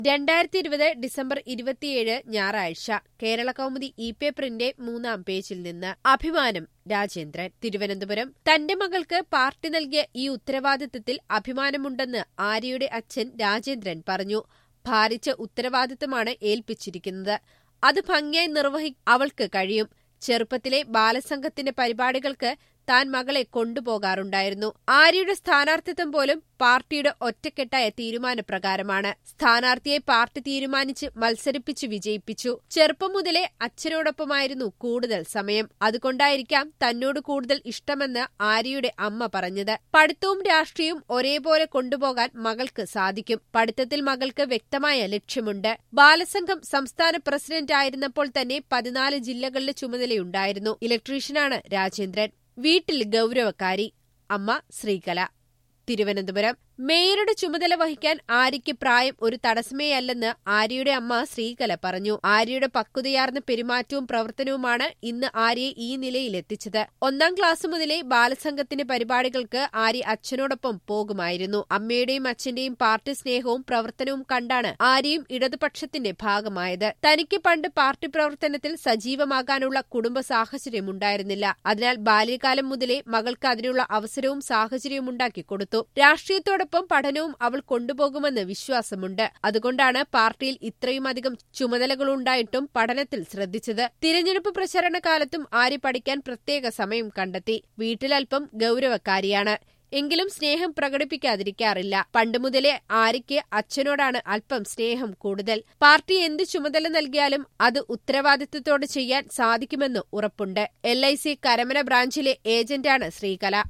രണ്ടായിരത്തി ഇരുപത് ഡിസംബർ ഇരുപത്തിയേഴ് ഞായറാഴ്ച കേരള കൗമുദി ഇ പേപ്പറിന്റെ മൂന്നാം പേജിൽ നിന്ന് അഭിമാനം രാജേന്ദ്രൻ തിരുവനന്തപുരം തന്റെ മകൾക്ക് പാർട്ടി നൽകിയ ഈ ഉത്തരവാദിത്തത്തിൽ അഭിമാനമുണ്ടെന്ന് ആര്യയുടെ അച്ഛൻ രാജേന്ദ്രൻ പറഞ്ഞു ഭാരിച്ച ഉത്തരവാദിത്തമാണ് ഏൽപ്പിച്ചിരിക്കുന്നത് അത് ഭംഗിയായി നിർവഹി അവൾക്ക് കഴിയും ചെറുപ്പത്തിലെ ബാലസംഘത്തിന്റെ പരിപാടികൾക്ക് താൻ മകളെ കൊണ്ടുപോകാറുണ്ടായിരുന്നു ആര്യയുടെ സ്ഥാനാർത്ഥിത്വം പോലും പാർട്ടിയുടെ ഒറ്റക്കെട്ടായ തീരുമാനപ്രകാരമാണ് സ്ഥാനാർത്ഥിയെ പാർട്ടി തീരുമാനിച്ച് മത്സരിപ്പിച്ച് വിജയിപ്പിച്ചു ചെറുപ്പം മുതലേ അച്ഛനോടൊപ്പമായിരുന്നു കൂടുതൽ സമയം അതുകൊണ്ടായിരിക്കാം തന്നോട് കൂടുതൽ ഇഷ്ടമെന്ന് ആര്യയുടെ അമ്മ പറഞ്ഞത് പഠിത്തവും രാഷ്ട്രീയവും ഒരേപോലെ കൊണ്ടുപോകാൻ മകൾക്ക് സാധിക്കും പഠിത്തത്തിൽ മകൾക്ക് വ്യക്തമായ ലക്ഷ്യമുണ്ട് ബാലസംഘം സംസ്ഥാന പ്രസിഡന്റ് ആയിരുന്നപ്പോൾ തന്നെ പതിനാല് ജില്ലകളിലെ ചുമതലയുണ്ടായിരുന്നു ഇലക്ട്രീഷ്യനാണ് രാജേന്ദ്രൻ വീട്ടിൽ ഗൌരവക്കാരി അമ്മ ശ്രീകല തിരുവനന്തപുരം മേയറുടെ ചുമതല വഹിക്കാൻ ആര്യയ്ക്ക് പ്രായം ഒരു തടസ്സമേയല്ലെന്ന് ആര്യയുടെ അമ്മ ശ്രീകല പറഞ്ഞു ആര്യയുടെ പക്വതയാർന്ന പെരുമാറ്റവും പ്രവർത്തനവുമാണ് ഇന്ന് ആര്യയെ ഈ നിലയിലെത്തിച്ചത് ഒന്നാം ക്ലാസ് മുതലേ ബാലസംഘത്തിന്റെ പരിപാടികൾക്ക് ആര്യ അച്ഛനോടൊപ്പം പോകുമായിരുന്നു അമ്മയുടെയും അച്ഛന്റെയും പാർട്ടി സ്നേഹവും പ്രവർത്തനവും കണ്ടാണ് ആര്യയും ഇടതുപക്ഷത്തിന്റെ ഭാഗമായത് തനിക്ക് പണ്ട് പാർട്ടി പ്രവർത്തനത്തിൽ സജീവമാകാനുള്ള കുടുംബ സാഹചര്യമുണ്ടായിരുന്നില്ല അതിനാൽ ബാല്യകാലം മുതലേ മകൾക്ക് അതിനുള്ള അവസരവും സാഹചര്യവും ഉണ്ടാക്കി കൊടുത്തു രാഷ്ട്രീയത്തോടൊപ്പം പഠനവും അവൾ കൊണ്ടുപോകുമെന്ന് വിശ്വാസമുണ്ട് അതുകൊണ്ടാണ് പാർട്ടിയിൽ ഇത്രയുമധികം ചുമതലകളുണ്ടായിട്ടും പഠനത്തിൽ ശ്രദ്ധിച്ചത് തിരഞ്ഞെടുപ്പ് പ്രചരണ കാലത്തും ആര്യ പഠിക്കാൻ പ്രത്യേക സമയം കണ്ടെത്തി വീട്ടിലൽപ്പം ഗൌരവക്കാരിയാണ് എങ്കിലും സ്നേഹം പ്രകടിപ്പിക്കാതിരിക്കാറില്ല പണ്ടുമുതലേ ആര്യയ്ക്ക് അച്ഛനോടാണ് അല്പം സ്നേഹം കൂടുതൽ പാർട്ടി എന്ത് ചുമതല നൽകിയാലും അത് ഉത്തരവാദിത്വത്തോടെ ചെയ്യാൻ സാധിക്കുമെന്ന് ഉറപ്പുണ്ട് എൽ ഐ സി കരമന ബ്രാഞ്ചിലെ ഏജന്റാണ് ശ്രീകല